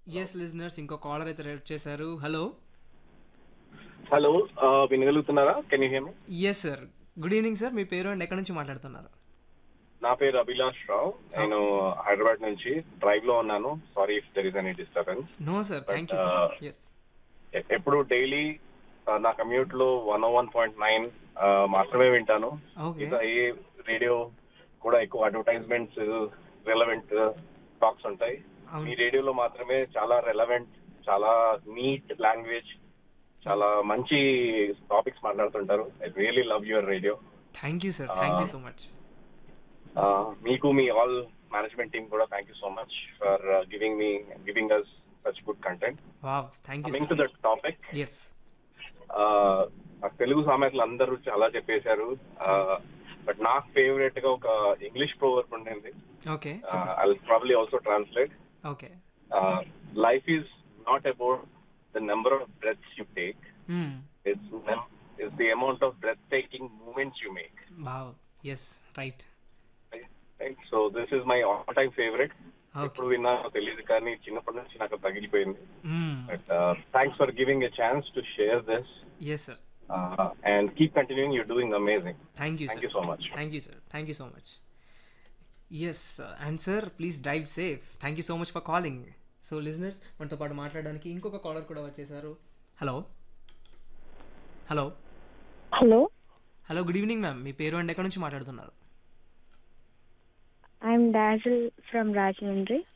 yes listeners ఇంకో caller అయితే రేట్ చేశారు హలో హలో ఆ, వినగలుగుతున్నారా can you hear me yes sir good evening sir మీ పేరు అండ్ ఎక్కడి నుంచి మాట్లాడుతున్నారు నా పేరు అభిలాష్ రావు నేను హైదరాబాద్ నుంచి డ్రైవ్ లో ఉన్నాను sorry if there is any disturbance no sir thank you uh, sir yes ఎప్పుడు డైలీ నా కమ్యూట్ లో one O one point nine మాత్రమే వింటాను ఓకే ఇంకా ఏ రేడియో కూడా ఎక్కువ అడ్వర్టైజ్మెంట్స్ రిలవెంట్ టాక్స్ ఉంటాయి అవును మీ సార్ రేడియోలో మాత్రమే చాలా రెలవెంట్ చాలా నీట్ లాంగ్వేజ్ చాలా మంచి టాపిక్స్ మాట్లాడుతుంటారు I really love your radio thank you sir thank you so much మీకు మీ ఆల్ మేనేజ్మెంట్ టీమ్ కూడా thank you so much for giving me giving us such good content wow thank you coming to sir that topic yes Telugu సామెతలు అందరూ చాలా చెప్పేశారు but నాకు favourite గా ఒక ఇంగ్లీష్ ప్రోవర్బ్ ఉండింది okay I probably also translate okay life is not about the number of breaths you take it's it's the amount of breath taking moments you make wow yes right so this is my all time favourite okay ఎప్పుడు విన్నానో తెలియదు కానీ చిన్నప్పటి నుంచి నాకు తగిలిపోయింది but thanks for giving a chance to share this yes sir and keep continuing you doing amazing thank you thank sir you so much thank you sir thank you so much yes and sir please drive safe thank you so much for calling so listeners మనతో పాటు మాట్లాడడానికి ఇంకొక caller కూడా వచ్చేసారు hello hello hello hello good evening ma'am మీ పేరు and ఎక్కడి నుంచి మాట్లాడుతున్నారు ఐఎమ్ డాజిల్ ఫ్రమ్ రాజమండ్రి